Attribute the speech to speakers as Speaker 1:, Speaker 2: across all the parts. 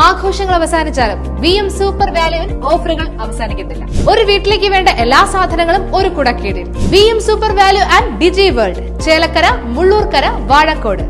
Speaker 1: ആഘോഷങ്ങൾ അവസാനിച്ചാലും V M super വാല്യുവിൽ ഓഫറുകൾ അവസാനിക്കുന്നില്ല ഒരു വീട്ടിലേക്ക് വേണ്ട എല്ലാ സാധനങ്ങളും ഒരു കുടക്കീടിൽ V M super value and Digi world Chelakkara Mullurkara Vazhakode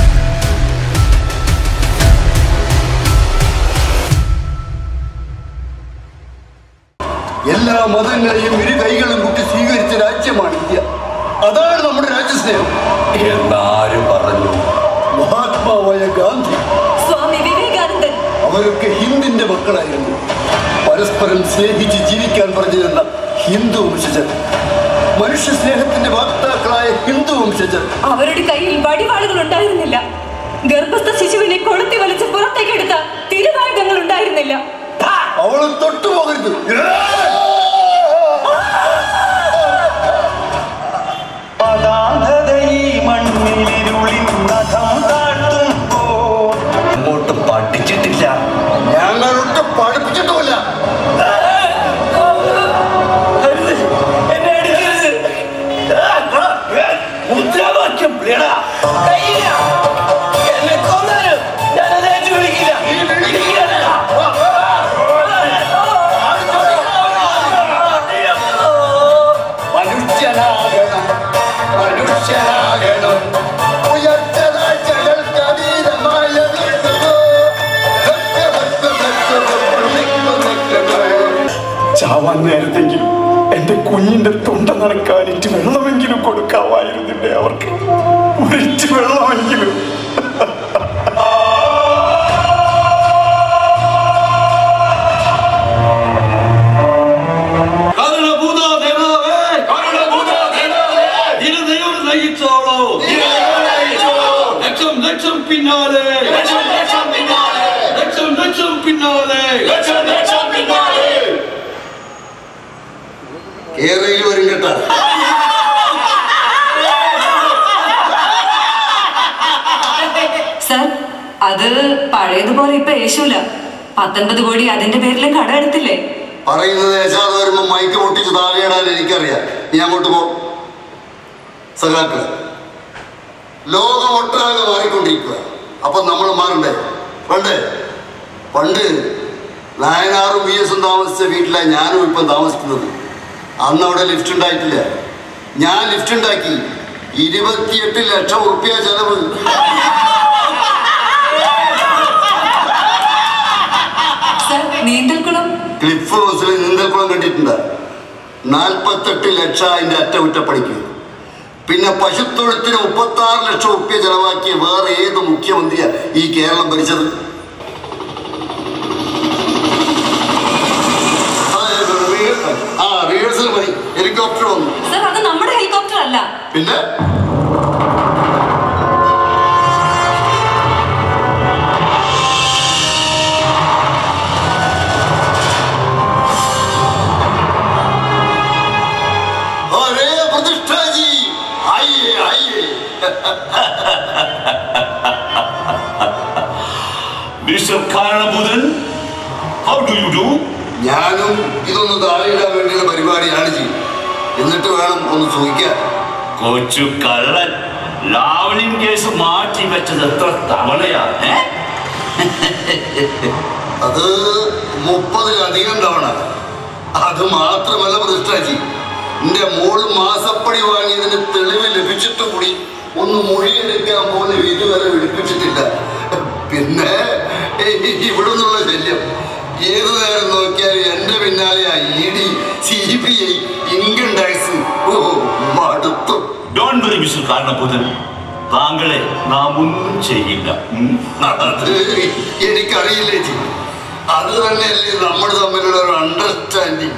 Speaker 2: എല്ലാ മതങ്ങളെയും ഇരു കൈകളും കൂട്ടി സ്വീകരിച്ച രാജ്യമാണ് ഇന്ത്യ അതാണ് നമ്മുടെ രാജ്യസ്നേഹം
Speaker 3: എന്നാര് പറഞ്ഞു
Speaker 2: മഹാത്മാവായ ഗാന്ധി
Speaker 4: സ്വാമി വിവേകാനന്ദൻ
Speaker 2: അവരൊക്കെ ഹിന്ദിന്റെ മക്കളായിരുന്നു പരസ്പരം സ്നേഹിച്ച് ജീവിക്കാൻ പറഞ്ഞു തന്ന ഹിന്ദു വംശജർ മനുഷ്യ സ്നേഹത്തിന്റെ വാക്താക്കളായ ഹിന്ദു വംശജർ
Speaker 4: അവരുടെ കയ്യിൽ വടിവാളുകൾ ഉണ്ടായിരുന്നില്ല ഗർഭസ്ഥ ശിശുവിനെ കൊളുത്തി വലിച്ച് പുറത്തേക്കെടുത്ത തിരുവായുധങ്ങൾ ഉണ്ടായിരുന്നില്ല
Speaker 2: അവളെ തൊട്ടുപോകരുത്
Speaker 3: അങ്ങോട്ട് പഠിച്ചിട്ടില്ല
Speaker 2: ഞങ്ങളൊട്ട് പഠിപ്പിച്ചിട്ടുമില്ല
Speaker 3: എന്നെ അടിക്കരുത് മുദ്രാവാക്യം വിളിയടാ. കയ്യില്ല. എന്നെ കൊന്നാലും ഞാനത് ഏറ്റു പിടിക്കില്ല. പിടിക്കില്ല.
Speaker 2: മനുഷ്യനാകണം മനുഷ്യനാകണം ഉയർച്ച താഴ്ചകൾക്ക് അതീതമായ നിൽക്കുന്നു. വെക്ക് വെക്ക് വെക്ക് വെക്ക് നിൽക്കു നിൽക്കുന്നു.
Speaker 5: ചാവാൻ നേരത്തെങ്കിലും എന്റെ കുഞ്ഞിന്റെ തൊണ്ട നനക്കാൻ ഇറ്റ് വെള്ളമെങ്കിലും കൊടുക്കാമായിരുന്നില്ലേ അവർക്ക് ഒരിറ്റ് വെള്ളമെങ്കിലും
Speaker 3: കരുണഭൂതോ ദേവാവേ. ഇരുദൈവം നയിച്ചോളൂ. ലക്ഷം ലക്ഷം പിന്നാലെ ലക്ഷം ലക്ഷം പിന്നാലെ
Speaker 2: കേരളയിൽ വരും കേട്ടാ
Speaker 4: സർ അത് പഴയതുപോലെ ഇപ്പൊ യേശൂല പത്തൊൻപത് കോടി അതിന്റെ പേരിലും കട എടുത്തില്ലേ
Speaker 2: പറയുന്നത് യശാദ് വരുമ്പോ മൈക്ക് പൊട്ടിച്ച് താഴെയിടാൻ എനിക്കറിയാം നീ അങ്ങോട്ട് പോ സഖാക്കള് ലോകം ഒട്ടാകെ മാറിക്കൊണ്ടിരിക്കുക അപ്പൊ നമ്മൾ മാറണ്ടേ പണ്ടേ പണ്ട് നായനാറും വി എസും താമസിച്ച വീട്ടിലാണ് ഞാനും ഇപ്പം താമസിക്കുന്നത് അന്ന് അവിടെ ലിഫ്റ്റ് ഉണ്ടായിട്ടില്ല ഞാൻ ലിഫ്റ്റ് ഉണ്ടാക്കി ഇരുപത്തിയെട്ട് ലക്ഷം ഉറുപ്പ്യ ചെലവ്
Speaker 4: സർ നീന്തൽക്കുളം
Speaker 2: ക്ലിഫ് ഹൗസിൽ നീന്തൽക്കുളം കണ്ടിട്ടുണ്ട് നാൽപ്പത്തെട്ട് ലക്ഷം അതിന്റെ അറ്റകുറ്റപ്പണിക്ക് പിന്നെ പശുത്തൊഴുത്തിന് മുപ്പത്തി ആറ് ലക്ഷം ഉറുപ്പ്യ ചെലവാക്കിയ വേറെ ഏത് മുഖ്യമന്ത്രിയാ ഈ കേരളം ഭരിച്ചത് ആ, റിഹേഴ്സൽ. ആ റിഹേഴ്സൽ മതി ഹെലികോപ്റ്റർ വന്നു
Speaker 4: സർ അത് നമ്മുടെ ഹെലികോപ്റ്റർ അല്ല
Speaker 2: പിന്നെ अरे प्रतिष्ठा जी आइए आइए
Speaker 3: മിസ്റ്റർ കാരണഭൂതൻ ഹൗ ഡു യു ഡു
Speaker 2: ഞാനും ഇതൊന്ന് താഴെയിടാൻ വേണ്ടിയുള്ള പരിപാടിയാണ് ചെയ്യും എന്നിട്ട് വേണം ഒന്ന് സൂഹിക്കാൻ
Speaker 3: കൊച്ചു കള്ളൻ ലാവണിൻ കേസ് മാറ്റി വെച്ചത് എത്ര തവണയാ ഏ?
Speaker 2: അത് മുപ്പതിലധികം തവണ അത് മാത്രമല്ല പ്രതിഷ്ഠാജി എന്റെ മോള് മാസപ്പടി വാങ്ങിയതിന് തെളിവ് ലഭിച്ചിട്ട് കൂടി ഒന്ന് മൊഴിയെടുക്കാൻ പോലും ഇതുവരെ വിളിപ്പിച്ചിട്ടില്ല പിന്നെ ഇവിടെ നിന്നുള്ള ശല്യം ഏതു നേരം നോക്കിയാലും എന്റെ പിന്നാലെ E D C B I income tax ഓ മടുത്തു
Speaker 3: ഡോണ്ട് വറി മിസ്റ്റർ കാരണഭൂതൻ താങ്കളെ നാം ഒന്നും ചെയ്യില്ല ഉം.
Speaker 2: അത് എനിക്കറിയില്ലേ ജി അത് തന്നെയല്ലേ നമ്മൾ തമ്മിലുള്ള ഒരു അണ്ടർസ്റ്റാൻഡിങ്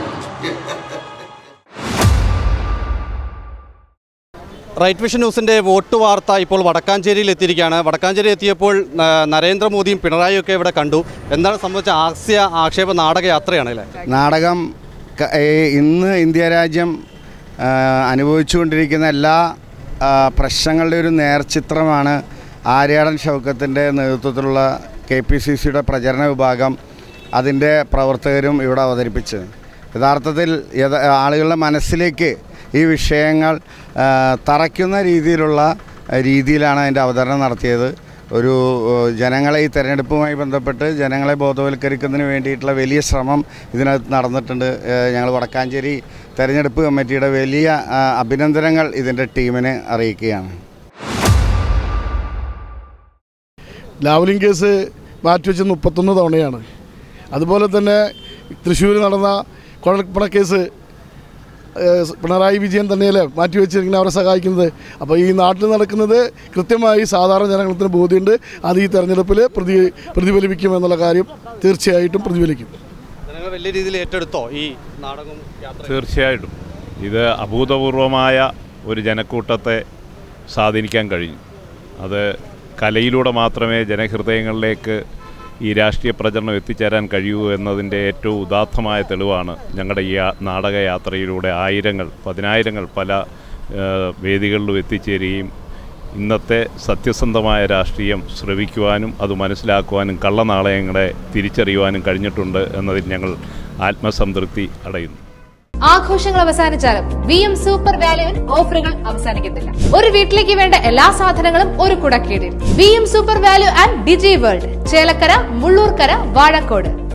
Speaker 6: റൈറ്റ് വിഷൻ ന്യൂസിൻ്റെ വോട്ട് വാർത്ത ഇപ്പോൾ വടക്കാഞ്ചേരിയിൽ എത്തിയിരിക്കുകയാണ് വടക്കാഞ്ചേരി എത്തിയപ്പോൾ ആ, നരേന്ദ്രമോദിയും പിണറായിയും ഒക്കെ ഇവിടെ കണ്ടു എന്താണ് സംബന്ധിച്ച ഹാസ്യ ആക്ഷേപ നാടകയാത്രയാണ് അല്ലേ
Speaker 7: നാടകം ക- ഏ, ഇന്ന് ഇന്ത്യ രാജ്യം ആ, അനുഭവിച്ചുകൊണ്ടിരിക്കുന്ന എല്ലാ ആ, പ്രശ്നങ്ങളുടെ ഒരു നേർചിത്രമാണ് ആര്യാടൻ ഷൗക്കത്തിൻ്റെ നേതൃത്വത്തിലുള്ള കെ പി സി സിയുടെ പ്രചരണ വിഭാഗം അതിൻ്റെ പ്രവർത്തകരും ഇവിടെ അവതരിപ്പിച്ചത് യഥാർത്ഥത്തിൽ യഥ ആളുകളുടെ മനസ്സിലേക്ക് ഈ വിഷയങ്ങൾ ആ, തറയ്ക്കുന്ന രീതിയിലുള്ള രീതിയിലാണ് അതിൻ്റെ അവതരണം നടത്തിയത് ഒരു ഏഹ്, ജനങ്ങളെ ഈ തെരഞ്ഞെടുപ്പുമായി ബന്ധപ്പെട്ട് ജനങ്ങളെ ബോധവൽക്കരിക്കുന്നതിന് വേണ്ടിയിട്ടുള്ള വലിയ ശ്രമം ഇതിനകത്ത് നടന്നിട്ടുണ്ട് ഏഹ്, ഞങ്ങൾ വടക്കാഞ്ചേരി തെരഞ്ഞെടുപ്പ് കമ്മിറ്റിയുടെ വലിയ ആ, അഭിനന്ദനങ്ങൾ ഇതിൻ്റെ ടീമിനെ അറിയിക്കുകയാണ്
Speaker 8: ലാവ്ലിൻ കേസ് മാറ്റിവെച്ചത് മുപ്പത്തൊന്ന് തവണയാണ് അതുപോലെ തന്നെ തൃശ്ശൂർ നടന്ന കുഴൽപ്പണ കേസ് ഏഹ്, പിണറായി വിജയൻ തന്നെയല്ലേ മാറ്റിവെച്ചിരിക്കുന്ന അവരെ സഹായിക്കുന്നത് അപ്പോൾ ഈ നാട്ടിൽ നടക്കുന്നത് കൃത്യമായി സാധാരണ ജനങ്ങൾക്ക് ബോധ്യമുണ്ട് അത് ഈ തെരഞ്ഞെടുപ്പിൽ പ്രതി പ്രതിഫലിപ്പിക്കുമെന്നുള്ള കാര്യം തീർച്ചയായിട്ടും പ്രതിഫലിക്കും
Speaker 6: ജനങ്ങൾ വലിയ രീതിയിൽ ഏറ്റെടുത്തോ ഈ നാടകവും യാത്ര
Speaker 9: തീർച്ചയായിട്ടും ഇത് അഭൂതപൂർവമായ ഒരു ജനക്കൂട്ടത്തെ സ്വാധീനിക്കാൻ കഴിഞ്ഞു അത് കലയിലൂടെ മാത്രമേ ജനഹൃദയങ്ങളിലേക്ക് ഈ രാഷ്ട്രീയ പ്രചരണം എത്തിച്ചേരാൻ കഴിയൂ എന്നതിൻ്റെ ഏറ്റവും ഉദാത്തമായ തെളിവാണ് ഞങ്ങളുടെ ഈ യാ- നാടകയാത്രയിലൂടെ ആയിരങ്ങൾ പതിനായിരങ്ങൾ പല ഏഹ്, വേദികളിലും എത്തിച്ചേരുകയും ഇന്നത്തെ സത്യസന്ധമായ രാഷ്ട്രീയം ശ്രവിക്കുവാനും അത് മനസ്സിലാക്കുവാനും കള്ളനാളയങ്ങളെ തിരിച്ചറിയുവാനും കഴിഞ്ഞിട്ടുണ്ട് എന്നതിൽ ഞങ്ങൾ ആത്മസംതൃപ്തി അടയുന്നു
Speaker 1: ആഘോഷങ്ങൾ അവസാനിച്ചാലും വി എം സൂപ്പർ വാല്യുവിൽ ഓഫറുകൾ അവസാനിക്കുന്നില്ല ഒരു വീട്ടിലേക്ക് വേണ്ട എല്ലാ സാധനങ്ങളും ഒരു കുടക്കീഴിൽ V M super value and Digi world Chelakkara Mullurkara Vazhakkode